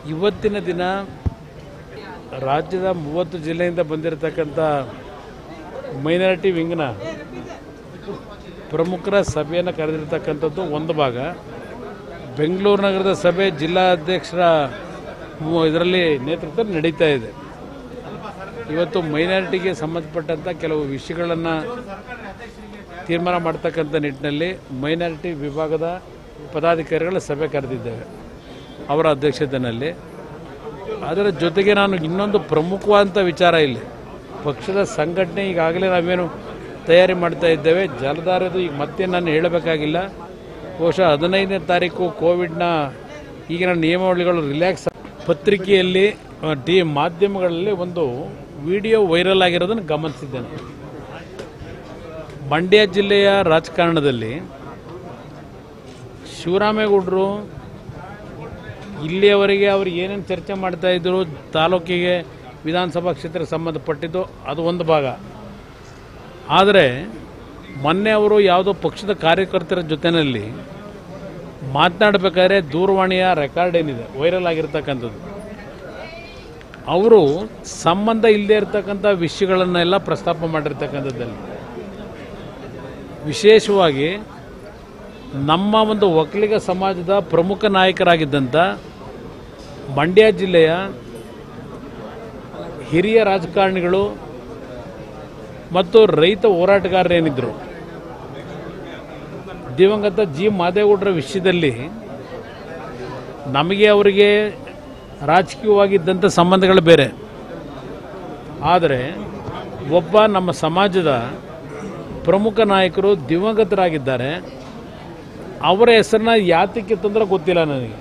ಇವತ್ತಿನ ದಿನ ರಾಜ್ಯದ ಮೂವತ್ತು ಜಿಲ್ಲೆಯಿಂದ ಬಂದಿರತಕ್ಕಂಥ ಮೈನಾರಿಟಿ ವಿಂಗ್ನ ಪ್ರಮುಖರ ಸಭೆಯನ್ನು ಕರೆದಿರ್ತಕ್ಕಂಥದ್ದು ಒಂದು ಭಾಗ ಬೆಂಗಳೂರು ನಗರದ ಸಭೆ ಜಿಲ್ಲಾಧ್ಯಕ್ಷರ ಇದರಲ್ಲಿ ನೇತೃತ್ವ ನಡೀತಾ ಇದೆ ಇವತ್ತು ಮೈನಾರಿಟಿಗೆ ಸಂಬಂಧಪಟ್ಟಂಥ ಕೆಲವು ವಿಷಯಗಳನ್ನು ತೀರ್ಮಾನ ಮಾಡ್ತಕ್ಕಂಥ ನಿಟ್ಟಿನಲ್ಲಿ ಮೈನಾರಿಟಿ ವಿಭಾಗದ ಪದಾಧಿಕಾರಿಗಳ ಸಭೆ ಕರೆದಿದ್ದೇವೆ ಅವರ ಅಧ್ಯಕ್ಷತೆಯಲ್ಲಿ ಅದರ ಜೊತೆಗೆ ನಾನು ಇನ್ನೊಂದು ಪ್ರಮುಖವಾದಂಥ ವಿಚಾರ ಇಲ್ಲಿ ಪಕ್ಷದ ಸಂಘಟನೆ ಈಗಾಗಲೇ ನಾವೇನು ತಯಾರಿ ಮಾಡ್ತಾ ಇದ್ದೇವೆ ಜಲಧಾರದು ಈಗ ಮತ್ತೆ ನಾನು ಹೇಳಬೇಕಾಗಿಲ್ಲ ಬಹುಶಃ ಹದಿನೈದನೇ ತಾರೀಕು ಕೋವಿಡ್ನ ಈಗಿನ ನಿಯಮಾವಳಿಗಳು ರಿಲ್ಯಾಕ್ಸ್ ಪತ್ರಿಕೆಯಲ್ಲಿ ಆ, ಟಿ ಮಾಧ್ಯಮಗಳಲ್ಲಿ ಒಂದು ವಿಡಿಯೋ ವೈರಲ್ ಆಗಿರೋದನ್ನು ಗಮನಿಸಿದ್ದೇನೆ ಮಂಡ್ಯ ಜಿಲ್ಲೆಯ ರಾಜಕಾರಣದಲ್ಲಿ ಶಿವರಾಮೇಗೌಡರು ಇಲ್ಲಿಯವರೆಗೆ ಅವರು ಏನೇನು ಚರ್ಚೆ ಮಾಡ್ತಾ ಇದ್ರು ತಾಲೂಕಿಗೆ ವಿಧಾನಸಭಾ ಕ್ಷೇತ್ರಕ್ಕೆ ಸಂಬಂಧಪಟ್ಟಿದ್ದು ಅದು ಒಂದು ಭಾಗ ಆದರೆ ಮೊನ್ನೆ ಅವರು ಯಾವುದೋ ಪಕ್ಷದ ಕಾರ್ಯಕರ್ತರ ಜೊತೆಯಲ್ಲಿ ಮಾತನಾಡಬೇಕಾದ್ರೆ ದೂರವಾಣಿಯ ರೆಕಾರ್ಡ್ ಏನಿದೆ ವೈರಲ್ ಆಗಿರ್ತಕ್ಕಂಥದ್ದು ಅವರು ಸಂಬಂಧ ಇಲ್ಲದೆ ಇರತಕ್ಕಂಥ ವಿಷಯಗಳನ್ನೆಲ್ಲ ಪ್ರಸ್ತಾಪ ಮಾಡಿರ್ತಕ್ಕಂಥದ್ದಲ್ಲಿ ವಿಶೇಷವಾಗಿ ನಮ್ಮ ಒಂದು ಒಕ್ಕಲಿಗ ಸಮಾಜದ ಪ್ರಮುಖ ನಾಯಕರಾಗಿದ್ದಂಥ ಮಂಡ್ಯ ಜಿಲ್ಲೆಯ ಹಿರಿಯ ರಾಜಕಾರಣಿಗಳು ಮತ್ತು ರೈತ ಹೋರಾಟಗಾರರೇನಿದ್ದರು ದಿವಂಗತ ಜಿ ಮಾದೇಗೌಡರ ವಿಷಯದಲ್ಲಿ ನಮಗೆ ಅವರಿಗೆ ರಾಜಕೀಯವಾಗಿದ್ದಂಥ ಸಂಬಂಧಗಳು ಬೇರೆ ಆದರೆ ಒಬ್ಬ ನಮ್ಮ ಸಮಾಜದ ಪ್ರಮುಖ ನಾಯಕರು ದಿವಂಗತರಾಗಿದ್ದಾರೆ ಅವರ ಹೆಸರನ್ನ ಯಾತಕ್ಕೆ ತಂದ್ರೆ ಗೊತ್ತಿಲ್ಲ ನನಗೆ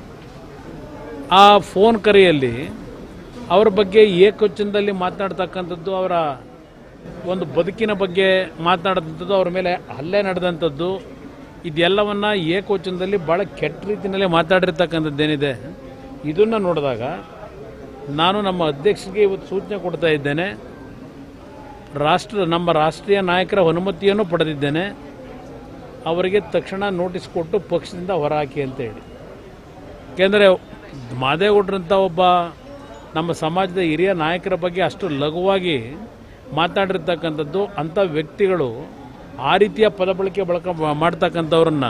ಆ ಫೋನ್ ಕರೆಯಲ್ಲಿ ಅವರ ಬಗ್ಗೆ ಏಕವಚನದಲ್ಲಿ ಮಾತನಾಡ್ತಕ್ಕಂಥದ್ದು ಅವರ ಒಂದು ಬದುಕಿನ ಬಗ್ಗೆ ಮಾತನಾಡಿದಂಥದ್ದು ಅವ್ರ ಮೇಲೆ ಹಲ್ಲೆ ನಡೆದಂಥದ್ದು ಇದೆಲ್ಲವನ್ನು ಏಕವಚನದಲ್ಲಿ ಭಾಳ ಕೆಟ್ಟ ರೀತಿಯಲ್ಲೇ ಮಾತಾಡಿರ್ತಕ್ಕಂಥದ್ದೇನಿದೆ ಇದನ್ನು ನೋಡಿದಾಗ ನಾನು ನಮ್ಮ ಅಧ್ಯಕ್ಷರಿಗೆ ಇವತ್ತು ಸೂಚನೆ ಕೊಡ್ತಾ ಇದ್ದೇನೆ ರಾಷ್ಟ್ರ ನಮ್ಮ ರಾಷ್ಟ್ರೀಯ ನಾಯಕರ ಅನುಮತಿಯನ್ನು ಪಡೆದಿದ್ದೇನೆ ಅವರಿಗೆ ತಕ್ಷಣ ನೋಟಿಸ್ ಕೊಟ್ಟು ಪಕ್ಷದಿಂದ ಹೊರಹಾಕಿ ಅಂತ ಹೇಳಿ ಏಕೆಂದರೆ ಮಾದೇಗೌಡರಂಥ ಒಬ್ಬ ನಮ್ಮ ಸಮಾಜದ ಹಿರಿಯ ನಾಯಕರ ಬಗ್ಗೆ ಅಷ್ಟು ಲಘುವಾಗಿ ಮಾತಾಡಿರ್ತಕ್ಕಂಥದ್ದು ಅಂಥ ವ್ಯಕ್ತಿಗಳು ಆ ರೀತಿಯ ಪದ ಬಳಕೆ ಬಳಕ ಮಾಡ್ತಕ್ಕಂಥವ್ರನ್ನ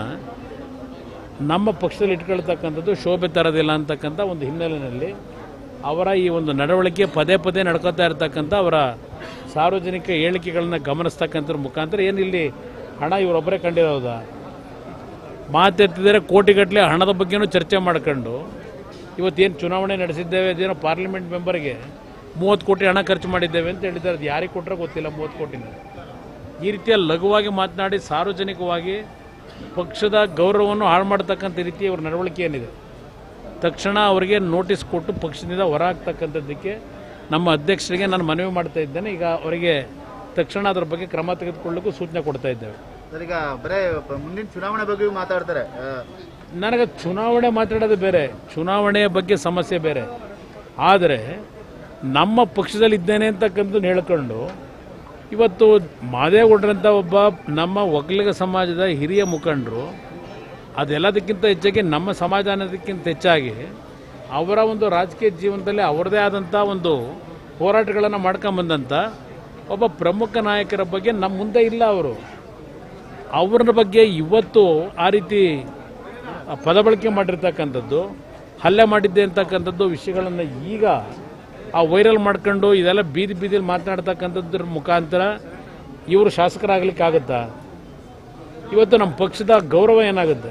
ನಮ್ಮ ಪಕ್ಷದಲ್ಲಿ ಇಟ್ಕೊಳ್ತಕ್ಕಂಥದ್ದು ಶೋಭೆ ತರೋದಿಲ್ಲ ಅಂತಕ್ಕಂಥ ಒಂದು ಹಿನ್ನೆಲೆಯಲ್ಲಿ ಅವರ ಈ ಒಂದು ನಡವಳಿಕೆ ಪದೇ ಪದೇ ನಡ್ಕೋತಾ ಇರ್ತಕ್ಕಂಥ ಅವರ ಸಾರ್ವಜನಿಕ ಹೇಳಿಕೆಗಳನ್ನ ಗಮನಿಸ್ತಕ್ಕಂಥದ್ರ ಮುಖಾಂತರ ಏನು ಇಲ್ಲಿ ಹಣ ಇವರೊಬ್ಬರೇ ಕಂಡಿರೋದಾ ಮಾತೆತ್ತಿದರೆ ಕೋಟಿಗಟ್ಟಲೆ ಹಣದ ಬಗ್ಗೆನೂ ಚರ್ಚೆ ಮಾಡ್ಕೊಂಡು ಇವತ್ತೇನು ಚುನಾವಣೆ ನಡೆಸಿದ್ದೇವೆ ಅದೇನೋ ಪಾರ್ಲಿಮೆಂಟ್ ಮೆಂಬರ್ಗೆ ಮೂವತ್ತು ಕೋಟಿ ಹಣ ಖರ್ಚು ಮಾಡಿದ್ದೇವೆ ಅಂತ ಹೇಳಿದ್ದಾರೆ ಅದು ಯಾರಿಗೆ ಕೊಟ್ಟರೆ ಗೊತ್ತಿಲ್ಲ ಮೂವತ್ತು ಕೋಟಿನ ಈ ರೀತಿಯ ಲಘುವಾಗಿ ಮಾತನಾಡಿ ಸಾರ್ವಜನಿಕವಾಗಿ ಪಕ್ಷದ ಗೌರವವನ್ನು ಹಾಳು ಮಾಡ್ತಕ್ಕಂಥ ರೀತಿಯ ಅವ್ರ ನಡವಳಿಕೆ ಏನಿದೆ ತಕ್ಷಣ ಅವರಿಗೆ ನೋಟಿಸ್ ಕೊಟ್ಟು ಪಕ್ಷದಿಂದ ಹೊರ ಹಾಕ್ತಕ್ಕಂಥದ್ದಕ್ಕೆ ನಮ್ಮ ಅಧ್ಯಕ್ಷರಿಗೆ ನಾನು ಮನವಿ ಮಾಡ್ತಾ ಇದ್ದೇನೆ ಈಗ ಅವರಿಗೆ ತಕ್ಷಣ ಅದರ ಬಗ್ಗೆ ಕ್ರಮ ತೆಗೆದುಕೊಳ್ಳಕ್ಕೂ ಸೂಚನೆ ಕೊಡ್ತಾ ಇದ್ದೇವೆ ಸರ್ ಈಗ ಬರೇ ಪ- ಮುಂದಿನ ಚುನಾವಣೆ ಬಗ್ಗೆ ಮಾತಾಡ್ತಾರೆ ಆ, ನನಗೆ ಚುನಾವಣೆ ಮಾತಾಡೋದು ಬೇರೆ ಚುನಾವಣೆಯ ಬಗ್ಗೆ ಸಮಸ್ಯೆ ಬೇರೆ ಆದರೆ ನಮ್ಮ ಪಕ್ಷದಲ್ಲಿ ಇದ್ದೇನೆ ಅಂತಕ್ಕಂಥದ್ದು ಹೇಳ್ಕೊಂಡು ಇವತ್ತು ಮಾದೇಗೌಡರಂಥ ಒಬ್ಬ ನಮ್ಮ ಒಕ್ಕಲಿಗ ಸಮಾಜದ ಹಿರಿಯ ಮುಖಂಡರು ಅದೆಲ್ಲದಕ್ಕಿಂತ ಹೆಚ್ಚಾಗಿ ನಮ್ಮ ಸಮಾಜ ಅನ್ನೋದಕ್ಕಿಂತ ಹೆಚ್ಚಾಗಿ ಅವರ ಒಂದು ರಾಜಕೀಯ ಜೀವನದಲ್ಲಿ ಅವರದೇ ಆದಂಥ ಒಂದು ಹೋರಾಟಗಳನ್ನು ಮಾಡ್ಕೊಂಬಂದಂಥ ಒಬ್ಬ ಪ್ರಮುಖ ನಾಯಕರ ಬಗ್ಗೆ ನಮ್ಮ ಮುಂದೆ ಇಲ್ಲ ಅವರು ಅವ್ರ ಬಗ್ಗೆ ಇವತ್ತು ಆ ರೀತಿ ಪದ ಬಳಕೆ ಮಾಡಿರ್ತಕ್ಕಂಥದ್ದು ಹಲ್ಲೆ ಮಾಡಿದ್ದೆ ಅಂತಕ್ಕಂಥದ್ದು ವಿಷಯಗಳನ್ನು ಈಗ ಆ ವೈರಲ್ ಮಾಡ್ಕೊಂಡು ಇದೆಲ್ಲ ಬೀದಿ ಬೀದಿಲಿ ಮಾತನಾಡ್ತಕ್ಕಂಥದ್ರ ಮುಖಾಂತರ ಇವರು ಶಾಸಕರಾಗಲಿಕ್ಕಾಗತ್ತಾ ಇವತ್ತು ನಮ್ಮ ಪಕ್ಷದ ಗೌರವ ಏನಾಗುತ್ತೆ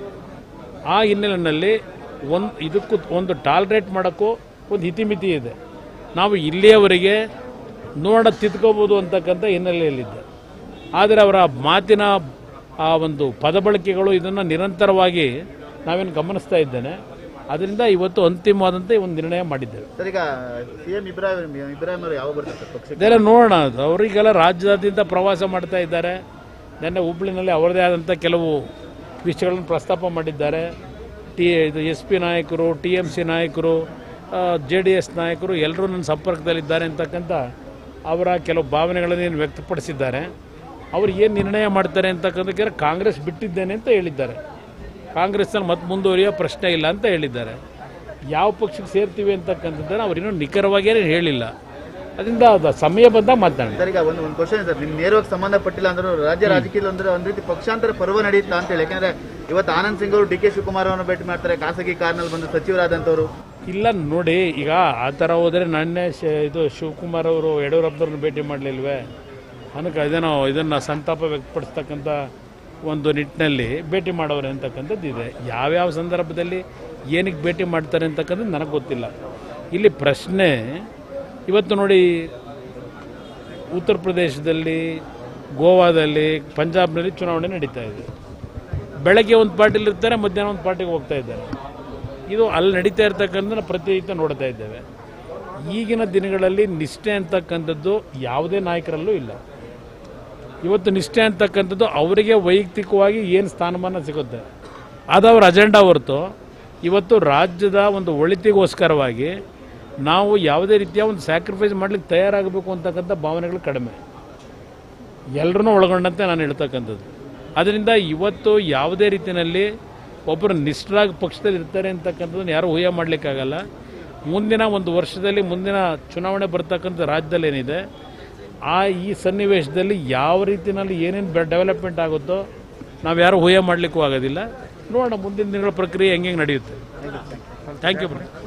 ಆ ಹಿನ್ನೆಲೆಯಲ್ಲಿ ಒಂದು ಇದಕ್ಕೂ ಒಂದು ಟಾಲ್ರೇಟ್ ಮಾಡೋಕ್ಕೂ ಒಂದು ಇತಿಮಿತಿ ಇದೆ ನಾವು ಇಲ್ಲಿಯವರೆಗೆ ನೋಡ ತಿದ್ಕೋಬೋದು ಅಂತಕ್ಕಂಥ ಹಿನ್ನೆಲೆಯಲ್ಲಿದ್ದೆ ಆದರೆ ಅವರ ಮಾತಿನ ಆ ಒಂದು ಪದ ಬಳಕೆಗಳು ಇದನ್ನು ನಿರಂತರವಾಗಿ ನಾವೇನು ಗಮನಿಸ್ತಾ ಇದ್ದೇನೆ ಅದರಿಂದ ಇವತ್ತು ಅಂತಿಮವಾದಂಥ ಒಂದು ನಿರ್ಣಯ ಮಾಡಿದ್ದೇವೆ ಸರ್ ಈಗ ಸಿ ಎಂ ಇಬ್ರಾಹಿಂ ಇಬ್ರಾಹಿಂ ಅವರು ಯಾವಾಗ ಬರ್ತಾರೆ ಸರ್ ಪಕ್ಷಕ್ಕೆ ಇದೆಲ್ಲ ನೋಡೋಣ ಅದು ಅವರಿಗೆಲ್ಲ ರಾಜ್ಯಾದ್ಯಂತ ಪ್ರವಾಸ ಮಾಡ್ತಾ ಇದ್ದಾರೆ ನಿನ್ನೆ ಹುಬ್ಳಿನಲ್ಲಿ ಅವರದೇ ಆದಂಥ ಕೆಲವು ವಿಷಯಗಳನ್ನು ಪ್ರಸ್ತಾಪ ಮಾಡಿದ್ದಾರೆ ಟಿ ಇದು ಎಸ್ ಪಿ ನಾಯಕರು ಟಿ ಎಮ್ ಸಿ ನಾಯಕರು ಜೆ ಡಿ ಎಸ್ ನಾಯಕರು ಎಲ್ಲರೂ ನನ್ನ ಸಂಪರ್ಕದಲ್ಲಿದ್ದಾರೆ ಅಂತಕ್ಕಂಥ ಅವರ ಕೆಲವು ಭಾವನೆಗಳನ್ನು ಏನು ವ್ಯಕ್ತಪಡಿಸಿದ್ದಾರೆ ಅವರು ಏನು ನಿರ್ಣಯ ಮಾಡ್ತಾರೆ ಅಂತಕ್ಕಂಥಕ್ಕೆ ಕಾಂಗ್ರೆಸ್ ಬಿಟ್ಟಿದ್ದೇನೆ ಅಂತ ಹೇಳಿದ್ದಾರೆ ಕಾಂಗ್ರೆಸ್ನಲ್ಲಿ ಮತ್ತೆ ಮುಂದುವರಿಯೋ ಪ್ರಶ್ನೆ ಇಲ್ಲ ಅಂತ ಹೇಳಿದ್ದಾರೆ ಯಾವ ಪಕ್ಷಕ್ಕೆ ಸೇರ್ತೀವಿ ಅಂತಕ್ಕಂಥದ್ದನ್ನು ಅವ್ರಿನ್ನೂ ನಿಖರವಾಗಿಯೇ ಹೇಳಿಲ್ಲ ಅದರಿಂದ ಅದು ಸಮಯ ಬಂದಾಗ ಮಾತನಾಡಿ ಸರ್ ಈಗ ಒಂದು ಒಂದು ಕ್ವಶನ್ ಸರ್ ನಿಮ್ ನೇರವಾಗಿ ಸಂಬಂಧಪಟ್ಟಿಲ್ಲ ಅಂದ್ರೂ ರಾಜ್ಯ ರಾಜಕೀಯದಲ್ಲಿ ಅಂದ್ರೆ ಒಂದ್ ರೀತಿ ಪಕ್ಷಾಂತರ ಪರ್ವ ನಡೆಯುತ್ತಾ ಅಂತ ಹೇಳಿ ಯಾಕಂದ್ರೆ ಇವತ್ತು ಆನಂದ್ ಸಿಂಗ್ ಅವರು ಡಿ ಕೆ ಶಿವಕುಮಾರ್ ಅವರನ್ನು ಭೇಟಿ ಮಾಡ್ತಾರೆ ಖಾಸಗಿ ಕಾರ್ನಲ್ಲಿ ಬಂದು ಸಚಿವರಾದಂತವರು ಇಲ್ಲ ನೋಡಿ ಈಗ ಆ ಥರ ಹೋದರೆ ನನ್ನೇ ಶ ಇದು ಶಿವಕುಮಾರ್ ಅವರು ಯಡಿಯೂರಪ್ಪನವ್ರನ್ನ ಭೇಟಿ ಮಾಡಲಿಲ್ವೇ ನನಗೆ ಅದೇನೋ ಇದನ್ನು ಸಂತಾಪ ವ್ಯಕ್ತಪಡಿಸ್ತಕ್ಕಂಥ ಒಂದು ನಿಟ್ಟಿನಲ್ಲಿ ಭೇಟಿ ಮಾಡೋರು ಅಂತಕ್ಕಂಥದ್ದು ಇದೆ ಯಾವ್ಯಾವ ಸಂದರ್ಭದಲ್ಲಿ ಏನಕ್ಕೆ ಭೇಟಿ ಮಾಡ್ತಾರೆ ಅಂತಕ್ಕಂಥದ್ದು ನನಗೆ ಗೊತ್ತಿಲ್ಲ ಇಲ್ಲಿ ಪ್ರಶ್ನೆ ಇವತ್ತು ನೋಡಿ ಉತ್ತರ ಪ್ರದೇಶದಲ್ಲಿ ಗೋವಾದಲ್ಲಿ ಪಂಜಾಬ್ನಲ್ಲಿ ಚುನಾವಣೆ ನಡೀತಾ ಇದೆ ಬೆಳಗ್ಗೆ ಒಂದು ಪಾರ್ಟಿಲಿ ಇರ್ತಾರೆ ಮಧ್ಯಾಹ್ನ ಒಂದು ಪಾರ್ಟಿಗೆ ಹೋಗ್ತಾ ಇದ್ದಾರೆ ಇದು ಅಲ್ಲಿ ನಡೀತಾ ಇರ್ತಕ್ಕಂಥ ಪ್ರತಿನಿತ್ಯ ನೋಡ್ತಾ ಇದ್ದೇವೆ ಈಗಿನ ದಿನಗಳಲ್ಲಿ ನಿಷ್ಠೆ ಅಂತಕ್ಕಂಥದ್ದು ಯಾವುದೇ ನಾಯಕರಲ್ಲೂ ಇಲ್ಲ ಇವತ್ತು ನಿಷ್ಠೆ ಅಂತಕ್ಕಂಥದ್ದು ಅವರಿಗೆ ವೈಯಕ್ತಿಕವಾಗಿ ಏನು ಸ್ಥಾನಮಾನ ಸಿಗುತ್ತೆ ಅದು ಅವ್ರ ಅಜೆಂಡಾ ಹೊರತು ಇವತ್ತು ರಾಜ್ಯದ ಒಂದು ಒಳಿತಿಗೋಸ್ಕರವಾಗಿ ನಾವು ಯಾವುದೇ ರೀತಿಯ ಒಂದು ಸ್ಯಾಕ್ರಿಫೈಸ್ ಮಾಡ್ಲಿಕ್ಕೆ ತಯಾರಾಗಬೇಕು ಅಂತಕ್ಕಂಥ ಭಾವನೆಗಳು ಕಡಿಮೆ ಎಲ್ಲರನ್ನೂ ಒಳಗೊಂಡಂತೆ ನಾನು ಹೇಳ್ತಕ್ಕಂಥದ್ದು ಅದರಿಂದ ಇವತ್ತು ಯಾವುದೇ ರೀತಿಯಲ್ಲಿ ಒಬ್ಬರು ನಿಷ್ಠರಾಗಿ ಪಕ್ಷದಲ್ಲಿ ಇರ್ತಾರೆ ಅಂತಕ್ಕಂಥದ್ದನ್ನು ಯಾರೂ ಊಹೆ ಮಾಡಲಿಕ್ಕಾಗಲ್ಲ ಮುಂದಿನ ಒಂದು ವರ್ಷದಲ್ಲಿ ಮುಂದಿನ ಚುನಾವಣೆ ಬರ್ತಕ್ಕಂಥ ರಾಜ್ಯದಲ್ಲಿ ಏನಿದೆ ಆ ಈ ಸನ್ನಿವೇಶದಲ್ಲಿ ಯಾವ ರೀತಿಯಲ್ಲಿ ಏನೇನು ಡೆವಲಪ್ಮೆಂಟ್ ಆಗುತ್ತೋ ನಾವು ಯಾರೂ ಊಹೆ ಮಾಡಲಿಕ್ಕೂ ಆಗೋದಿಲ್ಲ ನೋಡೋಣ ಮುಂದಿನ ದಿನಗಳ ಪ್ರಕ್ರಿಯೆ ಹೆಂಗೆ ನಡೆಯುತ್ತೆ ಥ್ಯಾಂಕ್ ಯು